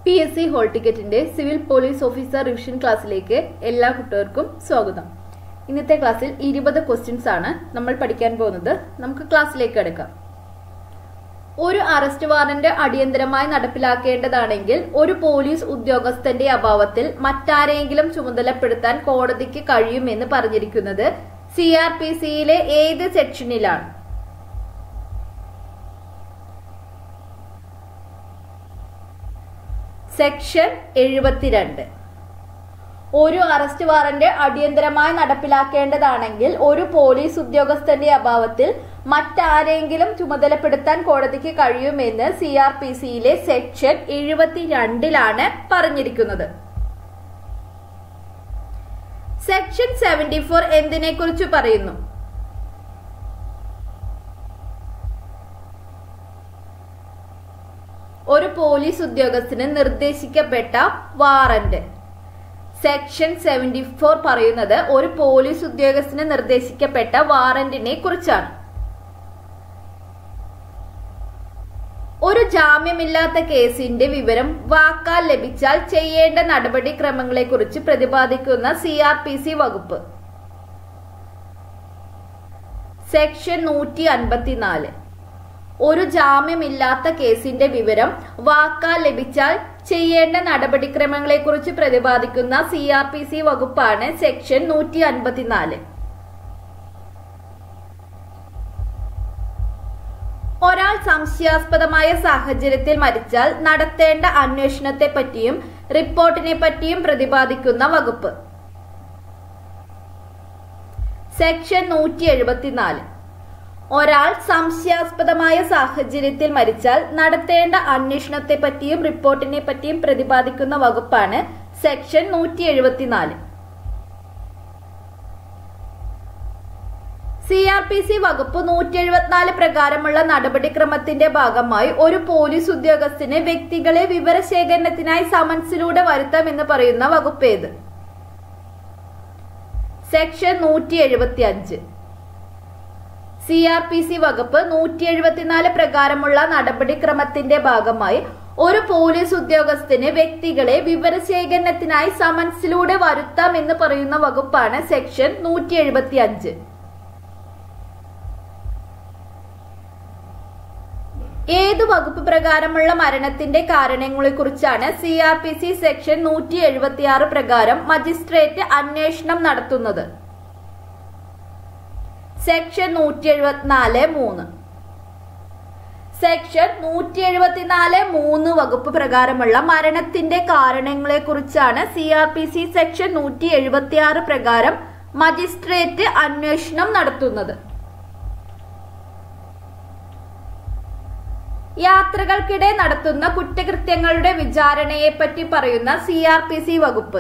P S C hall ടിക്കറ്റിന്റെ civil police officer revision ക്ലാസ്സിലേക്ക് എല്ലാ കുട്ടികൾക്കും സ്വാഗതം ഇന്നത്തെ ക്ലാസ്സിൽ ഇരുപത് ക്വസ്റ്റ്യൻസ് ആണ് നമ്മൾ പഠിക്കാൻ പോകുന്നത് നമുക്ക് ക്ലാസ്സിലേക്ക് എടുക്കാം ഒരു അറസ്റ്റ് വാറന്റ് അടിയന്തരമായി നടപ്പിലാക്കേണ്ടതാണെങ്കിൽ ഒരു പോലീസ് ഉദ്യോഗസ്ഥന്റെ അഭാവത്തിൽ മറ്റാരെങ്കിലും ചുമതലപ്പെടുത്താൻ കോടതിക്ക് കഴിയുമെന്ന് പറഞ്ഞിരിക്കുന്നത് സി ആർ പി സിയിലെ ഏത് സെക്ഷനിലാണ് സെക്ഷൻ എഴുപത്തിരണ്ട് ഒരു അറസ്റ്റ് വാറന്റ് അടിയന്തരമായി നടപ്പിലാക്കേണ്ടതാണെങ്കിൽ ഒരു പോലീസ് ഉദ്യോഗസ്ഥന്റെ അഭാവത്തിൽ മറ്റാരെങ്കിലും ചുമതലപ്പെടുത്താൻ കോടതിക്ക് കഴിയുമെന്ന് സി ആർ പി സിയിലെ സെക്ഷൻ എഴുപത്തിരണ്ടിലാണ് പറഞ്ഞിരിക്കുന്നത് സെക്ഷൻ സെവന്റി ഫോർ എന്തിനെ കുറിച്ച് പറയുന്നു ഒരു പോലീസ് ഉദ്യോഗസ്ഥന് നിർദ്ദേശിക്കപ്പെട്ട വാറന്റ് സെക്ഷൻ സെവന്റി ഫോർ പറയുന്നത് ഒരു പോലീസ് ഉദ്യോഗസ്ഥന് നിർദ്ദേശിക്കപ്പെട്ട വാറന്റിനെ കുറിച്ചാണ് ഒരു ജാമ്യമില്ലാത്ത കേസിന്റെ വിവരം വാക്കാൽ ലഭിച്ചാൽ ചെയ്യേണ്ട നടപടിക്രമങ്ങളെ കുറിച്ച് പ്രതിപാദിക്കുന്ന സി ആർ പി സി വകുപ്പ് സെക്ഷൻ നൂറ്റി അൻപത്തിനാല് ഒരു ജാമ്യമില്ലാത്ത കേസിന്റെ വിവരം വാക്കാൽ ലഭിച്ചാൽ ചെയ്യേണ്ട നടപടിക്രമങ്ങളെ കുറിച്ച് പ്രതിപാദിക്കുന്ന സി ആർ പി സി വകുപ്പാണ് സെക്ഷൻ നൂറ്റി അൻപത്തിനാല് ഒരാൾ സംശയാസ്പദമായ സാഹചര്യത്തിൽ മരിച്ചാൽ നടത്തേണ്ട അന്വേഷണത്തെ പറ്റിയും റിപ്പോർട്ടിനെ പറ്റിയും പ്രതിപാദിക്കുന്ന വകുപ്പ് സെക്ഷൻ നൂറ്റി എഴുപത്തിനാല് ഒരാൾ സംശയാസ്പദമായ സാഹചര്യത്തിൽ മരിച്ചാൽ നടത്തേണ്ട അന്വേഷണത്തെ പറ്റിയും റിപ്പോർട്ടിനെ പറ്റിയും പ്രതിപാദിക്കുന്ന വകുപ്പാണ് സെക്ഷൻ നൂറ്റി എഴുപത്തിനാല് സി ആർ പി സി വകുപ്പ് നൂറ്റി എഴുപത്തിനാല് പ്രകാരമുള്ള നടപടിക്രമത്തിന്റെ ഭാഗമായി ഒരു പോലീസ് ഉദ്യോഗസ്ഥന് വ്യക്തികളെ വിവരശേഖരണത്തിനായി സമൻസിലൂടെ വരുത്താമെന്ന് പറയുന്ന വകുപ്പ് ഏത് സെക്ഷൻ നൂറ്റി എഴുപത്തി അഞ്ച് സി ആർ പി സി വകുപ്പ് നൂറ്റി എഴുപത്തിനാല് പ്രകാരമുള്ള നടപടിക്രമത്തിന്റെ ഭാഗമായി ഒരു പോലീസ് ഉദ്യോഗസ്ഥന് വ്യക്തികളെ വിവരശേഖരണത്തിനായി സമൻസിലൂടെ വരുത്താം എന്ന് പറയുന്ന വകുപ്പാണ് സെക്ഷൻ നൂറ്റി എഴുപത്തി അഞ്ച് ഏത് വകുപ്പ് പ്രകാരമുള്ള മരണത്തിന്റെ കാരണങ്ങളെ കുറിച്ചാണ് C R P C section നൂറ്റി എഴുപത്തി ആറ് പ്രകാരം മജിസ്ട്രേറ്റ് അന്വേഷണം നടത്തുന്നത് സെക്ഷൻ നൂറ്റി എഴുപത്തിനാല് മൂന്ന് സെക്ഷൻ നൂറ്റി എഴുപത്തിനാല് മൂന്ന് വകുപ്പ് പ്രകാരമുള്ള മരണത്തിന്റെ കാരണങ്ങളെ കുറിച്ചാണ് C R P C section നൂറ്റി എഴുപത്തി ആറ് പ്രകാരം മജിസ്ട്രേറ്റ് അന്വേഷണം നടത്തുന്നത് യാത്രകൾക്കിടെ നടത്തുന്ന കുറ്റകൃത്യങ്ങളുടെ വിചാരണയെ പറ്റി പറയുന്ന സി ആർ പി സി വകുപ്പ്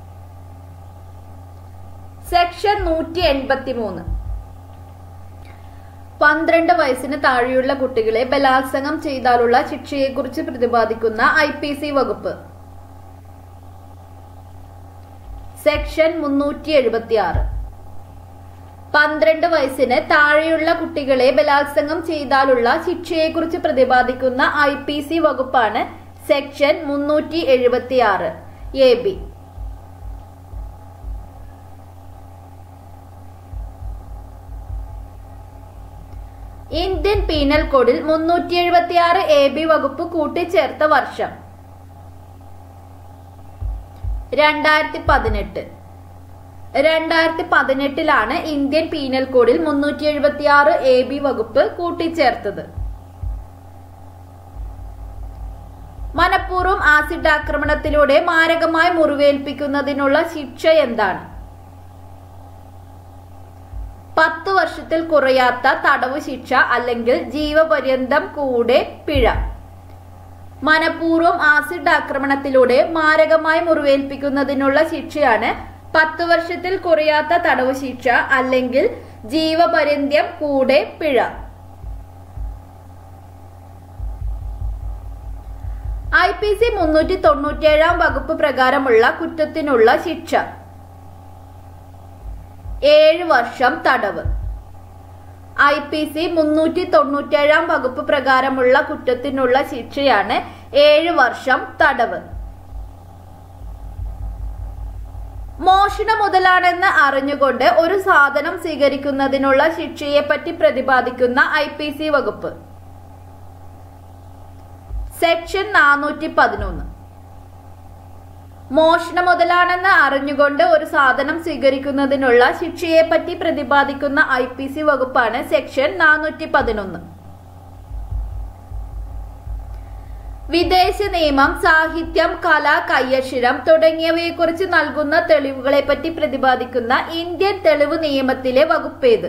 സെക്ഷൻ നൂറ്റി എൺപത്തി മൂന്ന് പന്ത്രണ്ട് വയസ്സിന് താഴെയുള്ള കുട്ടികളെ ബലാത്സംഗം ചെയ്താലുള്ള ശിക്ഷയെക്കുറിച്ച് പ്രതിപാദിക്കുന്ന ഐ പി സി വകുപ്പ് സെക്ഷൻ മുന്നൂറ്റി എഴുപത്തി ആറ് പന്ത്രണ്ട് വയസ്സിന് താഴെയുള്ള കുട്ടികളെ ബലാത്സംഗം ചെയ്താലുള്ള ശിക്ഷയെക്കുറിച്ച് പ്രതിപാദിക്കുന്ന ഐ പി സി വകുപ്പാണ് സെക്ഷൻ മുന്നൂറ്റി എഴുപത്തി ആറ് എ ബി ഇന്ത്യൻ പീനൽ കോഡിൽ മുന്നൂറ്റി എഴുപത്തി ആറ് എ ബി വകുപ്പ് കൂട്ടിച്ചേർത്ത വർഷം രണ്ടായിരത്തി പതിനെട്ട് രണ്ടായിരത്തി പതിനെട്ടിലാണ് ഇന്ത്യൻ പീനൽ കോഡിൽ മുന്നൂറ്റി എഴുപത്തി ആറ് എ ബി വകുപ്പ് കൂട്ടിച്ചേർത്തത് മനഃപൂർവ്വം ആസിഡ് ആക്രമണത്തിലൂടെ മാരകമായി മുറിവേൽപ്പിക്കുന്നതിനുള്ള ശിക്ഷ എന്താണ് പത്ത് വർഷത്തിൽ കുറയാത്ത തടവ് ശിക്ഷ അല്ലെങ്കിൽ ജീവപര്യന്തം കൂടെ പിഴ മനഃപൂർവ്വം ആസിഡ് ആക്രമണത്തിലൂടെ മാരകമായി മുറിവേൽപ്പിക്കുന്നതിനുള്ള ശിക്ഷയാണ് പത്ത് വർഷത്തിൽ കുറയാത്ത തടവ് ശിക്ഷ അല്ലെങ്കിൽ ജീവപര്യന്തം കൂടെ പിഴ ഐ പി സി മുന്നൂറ്റി തൊണ്ണൂറ്റിയേഴാം വകുപ്പ് പ്രകാരമുള്ള കുറ്റത്തിനുള്ള ശിക്ഷ ഏഴ് വർഷം തടവ് ഐ പി സി മുന്നൂറ്റി തൊണ്ണൂറ്റേഴാം വകുപ്പ് പ്രകാരമുള്ള കുറ്റത്തിനുള്ള ശിക്ഷയാണ് ഏഴ് വർഷം തടവ് മോഷണ മുതലാണെന്ന് അറിഞ്ഞുകൊണ്ട് ഒരു സാധനം സ്വീകരിക്കുന്നതിനുള്ള ശിക്ഷയെപ്പറ്റി പ്രതിപാദിക്കുന്ന ഐ പി സി വകുപ്പ് സെക്ഷൻ നാനൂറ്റി പതിനൊന്ന് മോഷണ മുതലാണെന്ന് അറിഞ്ഞുകൊണ്ട് ഒരു സാധനം സ്വീകരിക്കുന്നതിനുള്ള ശിക്ഷയെപ്പറ്റി പ്രതിപാദിക്കുന്ന ഐ പി സി വകുപ്പാണ് സെക്ഷൻ നാനൂറ്റി പതിനൊന്ന് വിദേശ നിയമം സാഹിത്യം കല കയ്യക്ഷരം തുടങ്ങിയവയെക്കുറിച്ച് നൽകുന്ന തെളിവുകളെപ്പറ്റി പ്രതിപാദിക്കുന്ന ഇന്ത്യൻ തെളിവ് നിയമത്തിലെ വകുപ്പേത്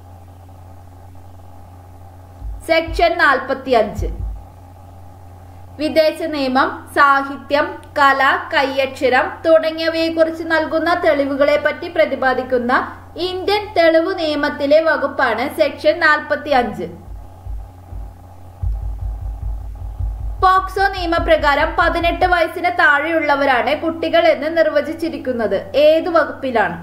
സെക്ഷൻ നാൽപ്പത്തി അഞ്ച് വിദേശ നിയമം സാഹിത്യം കല കയ്യക്ഷരം തുടങ്ങിയവയെക്കുറിച്ച് നൽകുന്ന തെളിവുകളെപ്പറ്റി പ്രതിപാദിക്കുന്ന ഇന്ത്യൻ തെളിവ് നിയമത്തിലെ വകുപ്പാണ് സെക്ഷൻ നാൽപ്പത്തി അഞ്ച് പോക്സോ നിയമപ്രകാരം പതിനെട്ട് വയസ്സിന് താഴെയുള്ളവരാണ് കുട്ടികൾ എന്ന് നിർവചിച്ചിരിക്കുന്നത് ഏതു വകുപ്പിലാണ്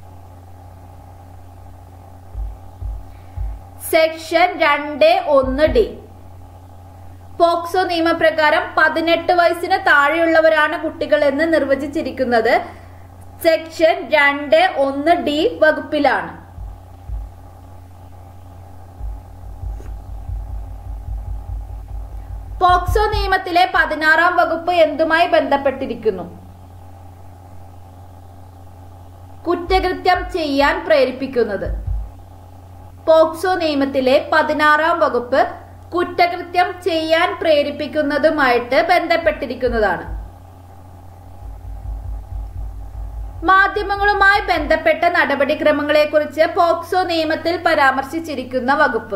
സെക്ഷൻ രണ്ട് ഒന്ന് ഡി പോക്സോ നിയമപ്രകാരം പതിനെട്ട് വയസ്സിന് താഴെയുള്ളവരാണ് കുട്ടികൾ എന്ന് നിർവചിച്ചിരിക്കുന്നത് സെക്ഷൻ രണ്ട് ഒന്ന് ഡി വകുപ്പിലാണ് പോക്സോ നിയമത്തിലെ പതിനാറാം വകുപ്പ് എന്തുമായി ബന്ധപ്പെട്ടിരിക്കുന്നു കുറ്റകൃത്യം ചെയ്യാൻ പ്രേരിപ്പിക്കുന്നത് പോക്സോ നിയമത്തിലെ പതിനാറാം വകുപ്പ് കുറ്റകൃത്യം ചെയ്യാൻ പ്രേരിപ്പിക്കുന്നതുമായിട്ട് ബന്ധപ്പെട്ടിരിക്കുന്നതാണ് മാധ്യമങ്ങളുമായി ബന്ധപ്പെട്ട നടപടിക്രമങ്ങളെക്കുറിച്ച് പോക്സോ നിയമത്തിൽ പരാമർശിച്ചിരിക്കുന്ന വകുപ്പ്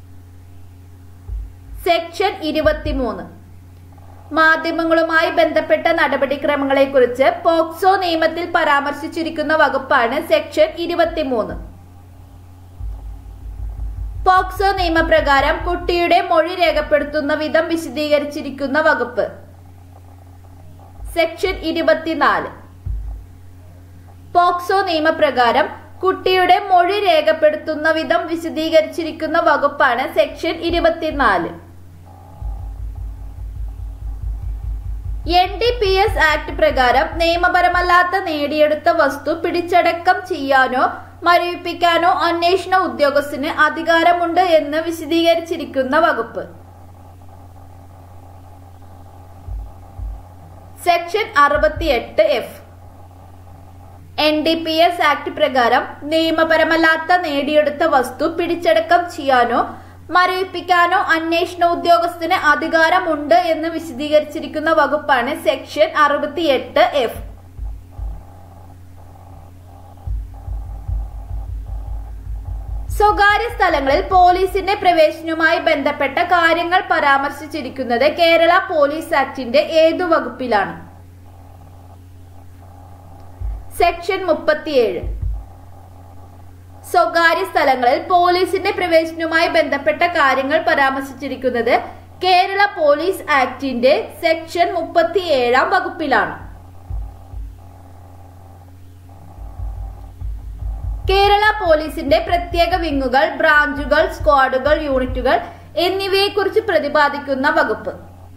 സെക്ഷൻ ഇരുപത്തിമൂന്ന് മാധ്യമങ്ങളുമായി ബന്ധപ്പെട്ട നടപടിക്രമങ്ങളെക്കുറിച്ച് പോക്സോ നിയമത്തിൽ പരാമർശിച്ചിരിക്കുന്ന വകുപ്പാണ് സെക്ഷൻ ഇരുപത്തിമൂന്ന് പോക്സോ നിയമപ്രകാരം കുട്ടിയുടെ മൊഴി രേഖപ്പെടുത്തുന്ന വിധം വിശദീകരിച്ചിരിക്കുന്ന വകുപ്പ് സെക്ഷൻ ഇരുപത്തിനാല് പോക്സോ നിയമപ്രകാരം കുട്ടിയുടെ മൊഴി രേഖപ്പെടുത്തുന്ന വിധം വിശദീകരിച്ചിരിക്കുന്ന വകുപ്പാണ് സെക്ഷൻ ഇരുപത്തിനാല് N D P S act പ്രകാരം നിയമപരമല്ലാത്ത നേടിയെടുത്ത വസ്തു പിടിച്ചടക്കം ചെയ്യാനോ മരവിപ്പിക്കാനോ അന്വേഷണ ഉദ്യോഗസ്ഥന് അധികാരമുണ്ട് എന്ന് വിശദീകരിച്ചിരിക്കുന്ന വകുപ്പ് സെക്ഷൻ അറുപത്തിയെട്ട് F N D P S act പ്രകാരം നിയമപരമല്ലാത്ത നേടിയെടുത്ത വസ്തു പിടിച്ചടക്കം ചെയ്യാനോ മരവിപ്പിക്കാനോ അന്വേഷണ ഉദ്യോഗസ്ഥന് അധികാരമുണ്ട് എന്ന് വിശദീകരിച്ചിരിക്കുന്ന വകുപ്പാണ് സെക്ഷൻ അറുപത്തിയെട്ട് എഫ് സ്വകാര്യ സ്ഥലങ്ങളിൽ പോലീസിന്റെ പ്രവേശനവുമായി ബന്ധപ്പെട്ട കാര്യങ്ങൾ പരാമർശിച്ചിരിക്കുന്നത് കേരള പോലീസ് ആക്ടിന്റെ ഏതു വകുപ്പിലാണ് സെക്ഷൻ മുപ്പത്തിയേഴ് സ്വകാര്യ സ്ഥലങ്ങളിൽ പോലീസിന്റെ പ്രവേശനവുമായി ബന്ധപ്പെട്ട കാര്യങ്ങൾ പരാമർശിച്ചിരിക്കുന്നത് കേരള പോലീസ് ആക്ടിന്റെ സെക്ഷൻ മുപ്പത്തിയേഴാം വകുപ്പിലാണ് കേരള പോലീസിന്റെ പ്രത്യേക വിങ്ങുകൾ ബ്രാഞ്ചുകൾ സ്ക്വാഡുകൾ യൂണിറ്റുകൾ എന്നിവയെക്കുറിച്ച് പ്രതിപാദിക്കുന്ന വകുപ്പ്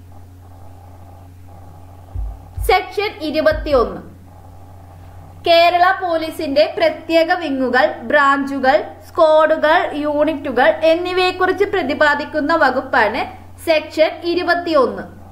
സെക്ഷൻ ഇരുപത്തിയൊന്ന് കേരള പോലീസിന്റെ പ്രത്യേക വിങ്ങുകൾ ബ്രാഞ്ചുകൾ സ്ക്വാഡുകൾ യൂണിറ്റുകൾ എന്നിവയെക്കുറിച്ച് പ്രതിപാദിക്കുന്ന വകുപ്പാണ് സെക്ഷൻ ഇരുപത്തിയൊന്ന്